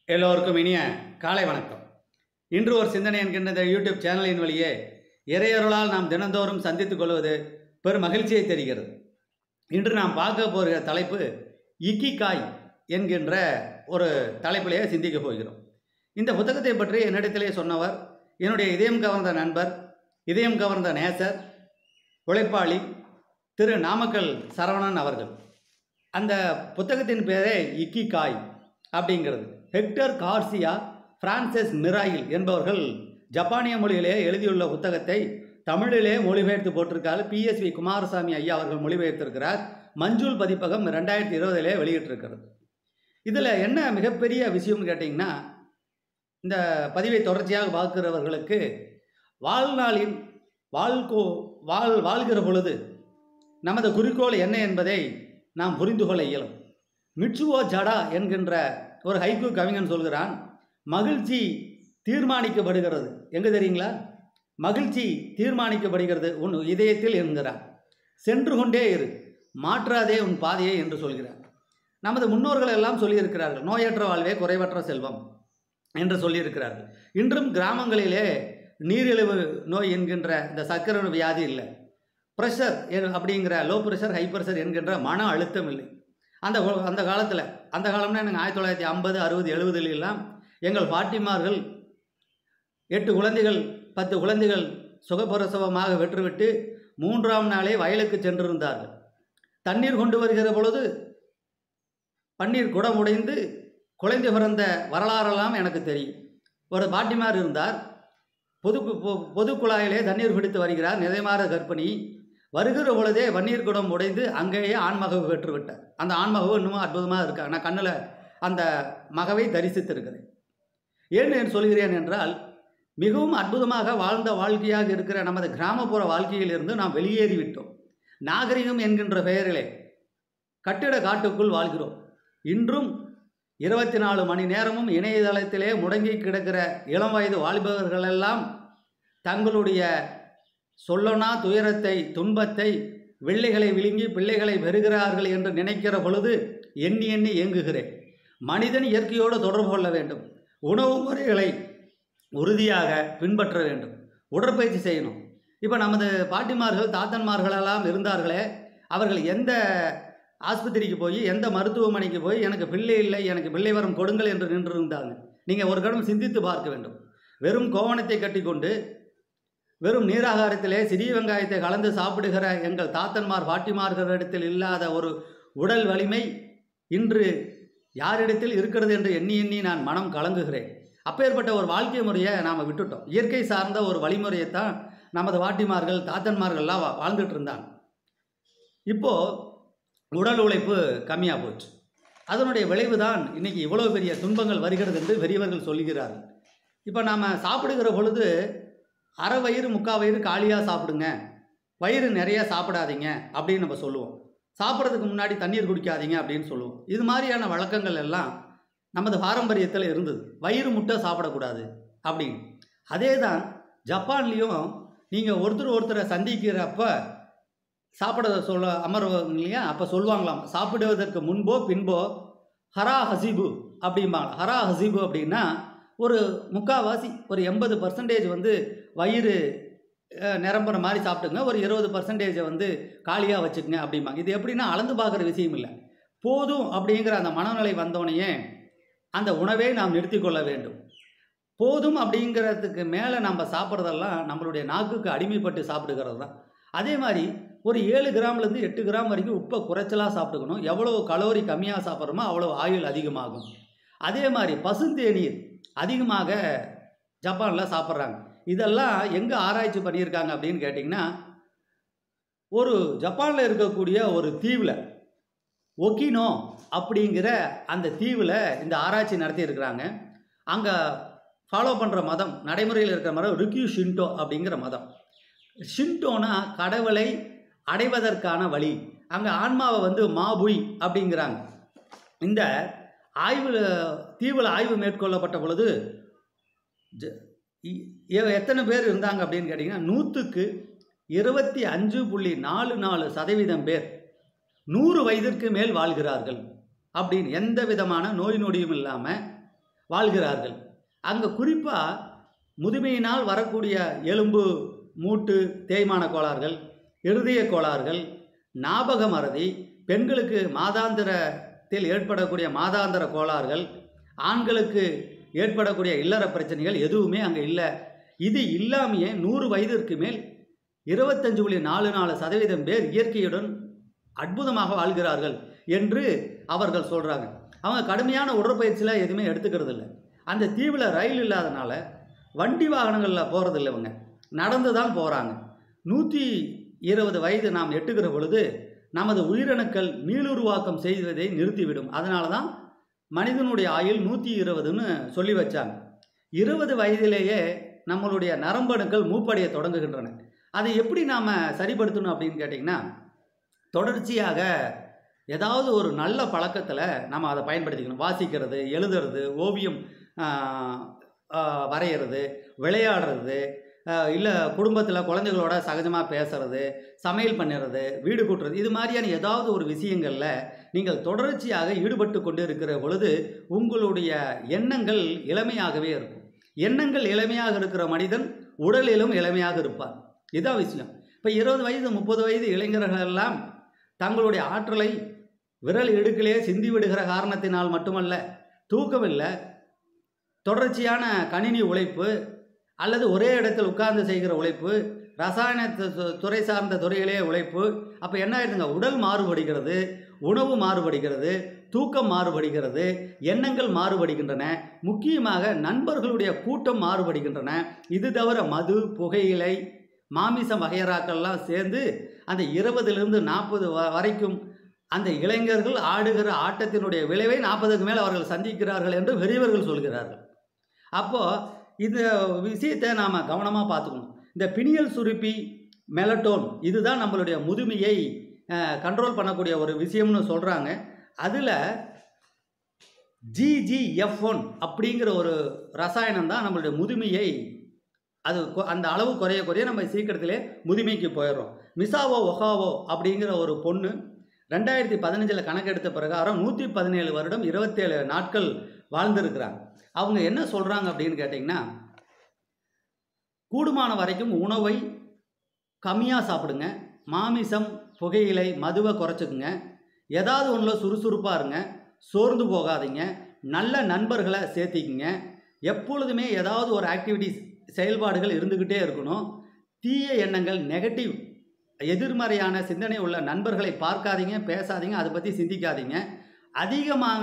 எல்லோருக்கும் இனிய காலை வணக்கம் இன்று ஒரு சிந்தனை என்கின்ற இந்த யூடியூப் சேனலின் வழியே இறையருளால் நாம் தினந்தோறும் சந்தித்துக் கொள்வது பெரும் மகிழ்ச்சியை தெரிகிறது இன்று நாம் பார்க்க போகிற தலைப்பு இக்கிகாய் என்கின்ற ஒரு தலைப்பிலேயே சிந்திக்கப் போகிறோம் இந்த புத்தகத்தை பற்றி என்னிடத்திலே சொன்னவர் என்னுடைய இதயம் கவர்ந்த நண்பர் இதயம் கவர்ந்த நேசர் உழைப்பாளி திரு நாமக்கல் சரவணன் அவர்கள் அந்த புத்தகத்தின் பேரே இக்கிகாய் அப்படிங்கிறது ஹெக்டர் கார்சியா பிரான்சிஸ் மிராயில் என்பவர்கள் ஜப்பானிய மொழியிலே எழுதியுள்ள புத்தகத்தை தமிழிலே மொழிபெயர்த்து போட்டிருக்காரு பிஎஸ்வி குமாரசாமி ஐயா அவர்கள் மொழிபெயர்த்திருக்கிறார் மஞ்சூல் பதிப்பகம் ரெண்டாயிரத்தி இருபதிலே வெளியிட்டிருக்கிறது இதில் என்ன மிகப்பெரிய விஷயம்னு கேட்டிங்கன்னா இந்த பதிவை தொடர்ச்சியாக பார்க்கிறவர்களுக்கு வாழ்நாளின் வாழ்கோ வாழ் வாழ்கிற பொழுது நமது குறிக்கோள் என்ன என்பதை நாம் புரிந்து கொள்ள இயலும் மிட்சுவோ ஜடா என்கின்ற ஒரு ஹைக்கூ கவிஞன் சொல்கிறான் மகிழ்ச்சி தீர்மானிக்கப்படுகிறது எங்கே தெரியுங்களா மகிழ்ச்சி தீர்மானிக்கப்படுகிறது உன் இதயத்தில் என்கிறான் சென்று கொண்டே இரு மாற்றாதே உன் பாதையை என்று சொல்கிறார் நமது முன்னோர்கள் எல்லாம் சொல்லியிருக்கிறார்கள் நோயற்ற வாழ்வே குறைவற்ற செல்வம் என்று சொல்லியிருக்கிறார்கள் இன்றும் கிராமங்களிலே நீரிழிவு நோய் என்கின்ற இந்த சர்க்கரை வியாதி இல்லை ப்ரெஷர் அப்படிங்கிற லோ ப்ரெஷர் ஹை ப்ரெஷர் என்கின்ற மன அழுத்தம் இல்லை அந்த கோ- அந்த காலத்தில் அந்த காலம்னா எனக்கு ஆயிரத்தி தொள்ளாயிரத்தி ஐம்பது அறுபது எழுபதுல எல்லாம் எங்கள் பாட்டிமார்கள் எட்டு குழந்தைகள் பத்து குழந்தைகள் சுகப்பிரசவமாக வெற்றுவிட்டு மூன்றாம் நாளே வயலுக்கு சென்றிருந்தார்கள் தண்ணீர் கொண்டு வருகிற பொழுது பன்னீர் குடம் உடைந்து குழந்தை பிறந்த வரலாறெல்லாம் எனக்கு தெரியும் ஒரு பாட்டிமார் இருந்தார் பொது பொ- பொது குழாயிலே தண்ணீர் பிடித்து வருகிறார் நிலைமாற கர்ப்பிணி வருகிற பொழுதே பன்னீர் குடம் உடைந்து அங்கேயே ஆண்மகவு பெற்று விட்டார் அந்த ஆண்மகவு இன்னமும் அற்புதமாக இருக்கு நான் கண்ணில் அந்த மகவை தரிசித்திருக்கிறேன் ஏன் நான் சொல்கிறேன் என்றால் மிகவும் அற்புதமாக வாழ்ந்த வாழ்க்கையாக இருக்கிற நமது கிராமப்புற வாழ்க்கையிலிருந்து நாம் வெளியேறிவிட்டோம் நாகரிகம் என்கின்ற பெயரிலே கட்டிட காட்டுக்குள் வாழ்கிறோம் இன்றும் இருபத்தி நாலு மணி நேரமும் இணையதளத்திலே முடங்கி கிடக்கிற இளம் வயது வாலிபர்களெல்லாம் தங்களுடைய சொல்லனா துயரத்தை துன்பத்தை வெள்ளைகளை விழுங்கி பிள்ளைகளை பெறுகிறார்கள் என்று நினைக்கிற பொழுது எண்ணி எண்ணி இயங்குகிறேன் மனிதன் இயற்கையோடு தொடர்பு கொள்ள வேண்டும் உணவு முறைகளை உறுதியாக பின்பற்ற வேண்டும் உடற்பயிற்சி செய்யணும் இப்போ நமது பாட்டிமார்கள் தாத்தன்மார்களெல்லாம் இருந்தார்களே அவர்கள் எந்த ஆஸ்பத்திரிக்கு போய் எந்த மருத்துவமனைக்கு போய் எனக்கு பிள்ளை இல்லை எனக்கு பிள்ளை வரம் கொடுங்கள் என்று நின்றிருந்தாங்க நீங்கள் ஒரு கணம் சிந்தித்து பார்க்க வேண்டும் வெறும் கோவணத்தை கட்டிக்கொண்டு வெறும் நீராகாரத்திலே சிறிய வெங்காயத்தை கலந்து சாப்பிடுகிற எங்கள் தாத்தன்மார் பாட்டிமார்களிடத்தில் இல்லாத ஒரு உடல் வலிமை இன்று யாரிடத்தில் இருக்கிறது என்று எண்ணி எண்ணி நான் மனம் கலங்குகிறேன் அப்பேற்பட்ட ஒரு வாழ்க்கை முறையை நாம் விட்டுட்டோம் இயற்கை சார்ந்த ஒரு வழிமுறையைத்தான் நமது பாட்டிமார்கள் தாத்தன்மார்கள்லாம் வா- வாழ்ந்துட்டு இருந்தாங்க இப்போது உடல் உழைப்பு கம்மியாக போச்சு அதனுடைய விளைவு தான் இன்றைக்கி இவ்வளோ பெரிய துன்பங்கள் வருகிறது என்று பெரியவர்கள் சொல்லுகிறார்கள் இப்போ நாம் சாப்பிடுகிற பொழுது அரை வயிறு முக்கால் வயிறு காலியாக சாப்பிடுங்க வயிறு நிறைய சாப்பிடாதீங்க அப்படின்னு நம்ம சொல்லுவோம் சாப்பிட்றதுக்கு முன்னாடி தண்ணீர் குடிக்காதீங்க அப்படின்னு சொல்லுவோம் இது மாதிரியான வழக்கங்கள் எல்லாம் நமது பாரம்பரியத்தில் இருந்தது வயிறு முட்டை சாப்பிடக்கூடாது அப்படின்னு அதே தான் ஜப்பான்லேயும் நீங்கள் ஒருத்தர் ஒருத்தரை சந்திக்கிறப்ப சாப்பிட சொல்ல அமர்வாங்க இல்லையா அப்போ சொல்லுவாங்களாம் சாப்பிடுவதற்கு முன்போ பின்போ ஹரா ஹசிபு அப்படிம்பாங்க ஹரா ஹசிபு அப்படின்னா ஒரு முக்காவாசி ஒரு எண்பது பர்சன்டேஜ் வந்து வயிறு அஹ், நிரம்புற மாதிரி சாப்பிட்டுங்க ஒரு இருபது பர்சன்டேஜை வந்து காலியாக வச்சுக்கங்க அப்படிம்பாங்க இது எப்படின்னா அளந்து பார்க்குற விஷயம் இல்லை போதும் அப்படிங்கிற அந்த மனநிலை வந்தோடனே அந்த உணவை நாம் நிறுத்தி கொள்ள வேண்டும் போதும் அப்படிங்கிறதுக்கு மேலே நம்ம சாப்பிட்றதெல்லாம் நம்மளுடைய நாக்குக்கு அடிமைப்பட்டு சாப்பிடுகிறது தான் அதே மாதிரி ஒரு ஏழு கிராம்லேருந்து எட்டு கிராம் வரைக்கும் உப்பை குறைச்சலாக சாப்பிட்டுக்கணும் எவ்வளோ கலோரி கம்மியாக சாப்பிட்றோமோ அவ்வளோ ஆயுள் அதிகமாகும் அதே மாதிரி பசுந்தேநீர் அதிகமாக ஜப்பானில் சாப்பிட்றாங்க இதெல்லாம் எங்கே ஆராய்ச்சி பண்ணியிருக்காங்க அப்படின்னு கேட்டிங்கன்னா ஒரு ஜப்பானில் இருக்கக்கூடிய ஒரு தீவில் ஒக்கினோ அப்படிங்கிற அந்த தீவில் இந்த ஆராய்ச்சி நடத்தியிருக்கிறாங்க அங்கே ஃபாலோ பண்ணுற மதம் நடைமுறையில் இருக்கிற மதம் ருக்யூ ஷின்டோ அப்படிங்கிற மதம் ஷின்டோனா கடவுளை அடைவதற்கான வழி அங்கே ஆன்மாவை வந்து மாபுய் அப்படிங்கிறாங்க இந்த ஆய்வில் தீவில் ஆய்வு மேற்கொள்ளப்பட்ட பொழுது ஜ- இ- எ- எத்தனை பேர் இருந்தாங்க அப்படின்னு கேட்டிங்கன்னா நூற்றுக்கு இருபத்தி அஞ்சு புள்ளி நாலு நாலு சதவீதம் பேர் நூறு வயதிற்கு மேல் வாழ்கிறார்கள் அப்படின்னு எந்த விதமான நோய் நொடியும் இல்லாமல் வாழ்கிறார்கள் அங்கே குறிப்பாக முதுமையினால் வரக்கூடிய எலும்பு மூட்டு தேய்மான கோளாறுகள் இருதய கோளாறுகள் ஞாபக மறதி பெண்களுக்கு மாதாந்திரத்தில் ஏற்படக்கூடிய மாதாந்திர கோளாறுகள் ஆண்களுக்கு ஏற்படக்கூடிய இல்லற பிரச்சனைகள் எதுவுமே அங்கே இல்லை இது இல்லாமையே நூறு வயதிற்கு மேல் இருபத்தஞ்சு புள்ளி நாலு நாலு சதவீதம் பேர் இயற்கையுடன் அற்புதமாக வாழ்கிறார்கள் என்று அவர்கள் சொல்கிறாங்க அவங்க கடுமையான உடற்பயிற்சியில் எதுவுமே எடுத்துக்கிறது இல்லை அந்த தீவில் ரயில் இல்லாதனால வண்டி வாகனங்களில் போகிறதில்ல இவங்க நடந்து தான் போகிறாங்க நூற்றி இருபது வயது நாம் எட்டுகிற பொழுது நமது உயிரணுக்கள் மீளுருவாக்கம் செய்வதை நிறுத்திவிடும் அதனால தான் மனிதனுடைய ஆயுள் நூற்றி இருபதுன்னு சொல்லி வச்சாங்க இருபது வயதிலேயே நம்மளுடைய நரம்பணுக்கள் மூப்படைய தொடங்குகின்றன அதை எப்படி நாம் சரிப்படுத்தணும் அப்படின்னு கேட்டிங்கன்னா தொடர்ச்சியாக ஏதாவது ஒரு நல்ல பழக்கத்தில் நம்ம அதை பயன்படுத்திக்கணும் வாசிக்கிறது எழுதுறது ஓவியம் ஆஹ், ஆஹ், வரைகிறது விளையாடுறது இல்லை குடும்பத்தில் குழந்தைகளோட சகஜமாக பேசுறது சமையல் பண்ணுறது வீடு கூட்டுறது இது மாதிரியான ஏதாவது ஒரு விஷயங்களில் நீங்கள் தொடர்ச்சியாக ஈடுபட்டு கொண்டு இருக்கிற பொழுது உங்களுடைய எண்ணங்கள் இளமையாகவே இருக்கும் எண்ணங்கள் இளமையாக இருக்கிற மனிதன் உடலிலும் இளமையாக இருப்பார் இதான் விஷயம் இப்போ இருபது வயது முப்பது வயது இளைஞர்கள் எல்லாம் தங்களுடைய ஆற்றலை விரல் இடுக்கிலே சிந்தி விடுகிற காரணத்தினால் மட்டுமல்ல தூக்கமில்லை தொடர்ச்சியான கணினி உழைப்பு அல்லது ஒரே இடத்தில் உட்கார்ந்து செய்கிற உழைப்பு ரசாயன து- து- துறை சார்ந்த துறையிலே உழைப்பு அப்போ என்ன ஆயிடுதுங்க உடல் மாறுபடுகிறது உணவு மாறுபடுகிறது தூக்கம் மாறுபடுகிறது எண்ணங்கள் மாறுபடுகின்றன முக்கியமாக நண்பர்களுடைய கூட்டம் மாறுபடுகின்றன இது தவிர மது புகையிலை மாமிசம் வகையறாக்கள்லாம் சேர்ந்து அந்த இருபதிலிருந்து நாற்பது வரைக்கும் அந்த இளைஞர்கள் ஆடுகிற ஆட்டத்தினுடைய விளைவை நாற்பதுக்கு மேல் அவர்கள் சந்திக்கிறார்கள் என்று பெரியவர்கள் சொல்கிறார்கள் அப்போது இந்த விஷயத்தை நாம் கவனமாக பார்த்துக்கணும் இந்த பினியல் சுருப்பி மெலட்டோன் இதுதான் நம்மளுடைய முதுமையை கண்ட்ரோல் பண்ணக்கூடிய ஒரு விஷயம்னு சொல்கிறாங்க அதில் ஜிஜிஎஃப் ஒன் அப்படிங்கிற ஒரு ரசாயனம் தான் நம்மளுடைய முதுமையை அது கொ- அந்த அளவு குறைய குறைய நம்ம சீக்கிரத்திலே முதுமைக்கு போயிடுறோம் மிசாவோ ஒஹாவோ அப்படிங்கிற ஒரு பொண்ணு ரெண்டாயிரத்தி பதினஞ்சில் கணக்கெடுத்த பிரகாரம் நூற்றி பதினேழு வருடம் இருபத்தேழு நாட்கள் வாழ்ந்திருக்கிறாங்க அவங்க என்ன சொல்கிறாங்க அப்படின்னு கேட்டிங்கன்னா கூடுமான வரைக்கும் உணவை கம்மியாக சாப்பிடுங்க மாமிசம் புகையிலை மதுவை குறைச்சிக்குங்க ஏதாவது ஒன்றில் சுறுசுறுப்பாக இருங்க சோர்ந்து போகாதீங்க நல்ல நண்பர்களை சேர்த்திக்குங்க எப்பொழுதுமே ஏதாவது ஒரு ஆக்டிவிட்டிஸ் செயல்பாடுகள் இருந்துக்கிட்டே இருக்கணும் தீய எண்ணங்கள் நெகட்டிவ் எதிர்மறையான சிந்தனை உள்ள நண்பர்களை பார்க்காதீங்க பேசாதீங்க அதை பற்றி சிந்திக்காதீங்க அதிகமாக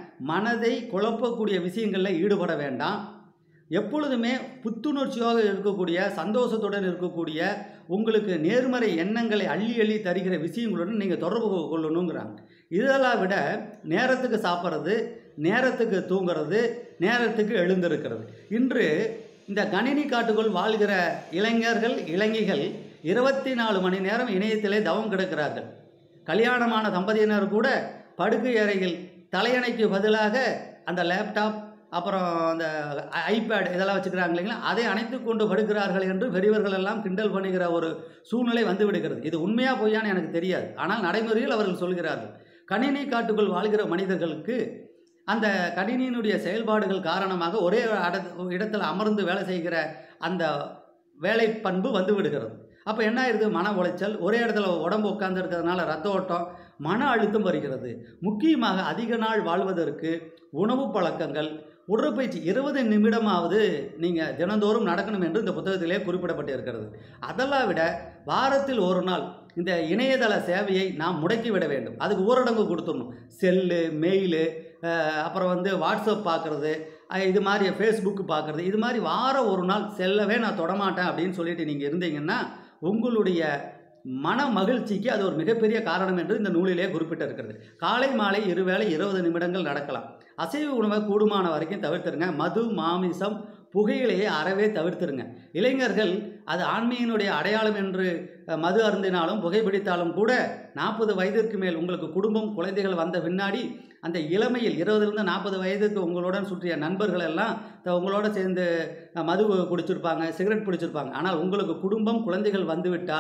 மனதை குழப்பக்கூடிய விஷயங்களில் ஈடுபட வேண்டாம் எப்பொழுதுமே புத்துணர்ச்சியாக இருக்கக்கூடிய சந்தோஷத்துடன் இருக்கக்கூடிய உங்களுக்கு நேர்மறை எண்ணங்களை அள்ளி அள்ளி தருகிற விஷயங்களுடன் நீங்கள் தொடர்பு கொள்ளணுங்கிறாங்க இதெல்லாம் விட நேரத்துக்கு சாப்பிட்றது நேரத்துக்கு தூங்குறது நேரத்துக்கு எழுந்திருக்கிறது இன்று இந்த கணினி காட்டுக்குள் வாழ்கிற இளைஞர்கள் இளைஞிகள் இருபத்தி நாலு மணி நேரம் இணையத்திலே தவம் கிடக்கிறார்கள் கல்யாணமான தம்பதியினர் கூட படுக்கை அறையில் தலையணைக்கு பதிலாக அந்த லேப்டாப் அப்புறம் அந்த ஐபேட் இதெல்லாம் வச்சுக்கிறாங்க இல்லைங்களா அதை அணைத்து கொண்டு படுக்கிறார்கள் என்று பெரியவர்கள் எல்லாம் கிண்டல் பண்ணுகிற ஒரு சூழ்நிலை வந்து விடுகிறது இது உண்மையா பொய்யான்னு எனக்கு தெரியாது ஆனால் நடைமுறையில் அவர்கள் சொல்கிறார்கள் கணினி காட்டுக்குள் வாழ்கிற மனிதர்களுக்கு அந்த கணினியினுடைய செயல்பாடுகள் காரணமாக ஒரே அட- இடத்துல அமர்ந்து வேலை செய்கிற அந்த வேலை பண்பு வந்து விடுகிறது அப்போ என்ன ஆயிடுது மன உளைச்சல் ஒரே இடத்துல உடம்பு உட்கார்ந்து இருக்கிறதுனால ரத்த ஓட்டம் மன அழுத்தம் வருகிறது முக்கியமாக அதிக நாள் வாழ்வதற்கு உணவு பழக்கங்கள் உடற்பயிற்சி இருபது நிமிடமாவது நீங்கள் தினந்தோறும் நடக்கணும் என்று இந்த புத்தகத்திலே குறிப்பிடப்பட்டு இருக்கிறது அதெல்லாம் விட வாரத்தில் ஒரு நாள் இந்த இணையதள சேவையை நாம் முடக்கி விட வேண்டும் அதுக்கு ஊரடங்கு கொடுத்துடணும் செல்லு மெயிலு அப்புறம் வந்து வாட்ஸ்அப் பார்க்குறது இது மாதிரி ஃபேஸ்புக் பார்க்குறது இது மாதிரி வாரம் ஒரு நாள் செல்லவே நான் தொடமாட்டேன் அப்படின்னு சொல்லிட்டு நீங்கள் இருந்தீங்கன்னா உங்களுடைய மன மகிழ்ச்சிக்கு அது ஒரு மிகப்பெரிய காரணம் என்று இந்த நூலிலே குறிப்பிட்டிருக்கிறது காலை மாலை இருவேளை இருபது நிமிடங்கள் நடக்கலாம் அசைவ உணவை கூடுமான வரைக்கும் தவிர்த்துருங்க மது மாமிசம் புகையிலையை அறவே தவிர்த்துருங்க இளைஞர்கள் அது ஆண்மையினுடைய அடையாளம் என்று அஹ், மது அருந்தினாலும் புகைப்பிடித்தாலும் கூட நாற்பது வயதிற்கு மேல் உங்களுக்கு குடும்பம் குழந்தைகள் வந்த பின்னாடி அந்த இளமையில் இருபதுலேருந்து நாற்பது வயதுக்கு உங்களுடன் சுற்றிய நண்பர்கள் எல்லாம் த- உங்களோட சேர்ந்து அஹ், மது குடிச்சிருப்பாங்க சிகரெட் பிடிச்சிருப்பாங்க ஆனால் உங்களுக்கு குடும்பம் குழந்தைகள் வந்துவிட்டால்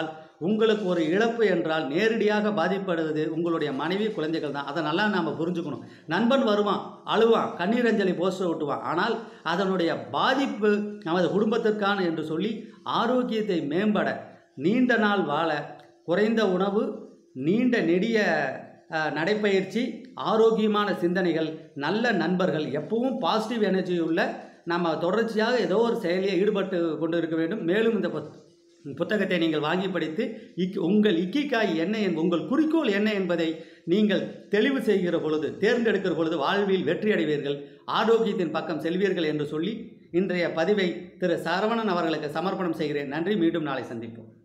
உங்களுக்கு ஒரு இழப்பு என்றால் நேரடியாக பாதிப்படுவது உங்களுடைய மனைவி குழந்தைகள் தான் அதை நல்லா நாம் புரிஞ்சுக்கணும் நண்பன் வருவான் அழுவான் கண்ணீரஞ்சலி போஸ்டர் ஓட்டுவான் ஆனால் அதனுடைய பாதிப்பு நமது குடும்பத்திற்கான என்று சொல்லி ஆரோக்கியத்தை மேம்பட நீண்ட நாள் வாழ குறைந்த உணவு நீண்ட நெடிய அஹ், நடைப்பயிற்சி ஆரோக்கியமான சிந்தனைகள் நல்ல நண்பர்கள் எப்பவும் பாசிட்டிவ் எனர்ஜி உள்ள நம்ம தொடர்ச்சியாக ஏதோ ஒரு செயலில் ஈடுபட்டு கொண்டு இருக்க வேண்டும் மேலும் இந்த புத்- புத்தகத்தை நீங்கள் வாங்கி படித்து இக் உங்கள் இக்கிக்காய் என்ன என் உங்கள் குறிக்கோள் என்ன என்பதை நீங்கள் தெளிவு செய்கிற பொழுது தேர்ந்தெடுக்கிற பொழுது வாழ்வில் வெற்றி அடைவீர்கள் ஆரோக்கியத்தின் பக்கம் செல்வீர்கள் என்று சொல்லி இன்றைய பதிவை திரு சரவணன் அவர்களுக்கு சமர்ப்பணம் செய்கிறேன் நன்றி மீண்டும் நாளை சந்திப்போம்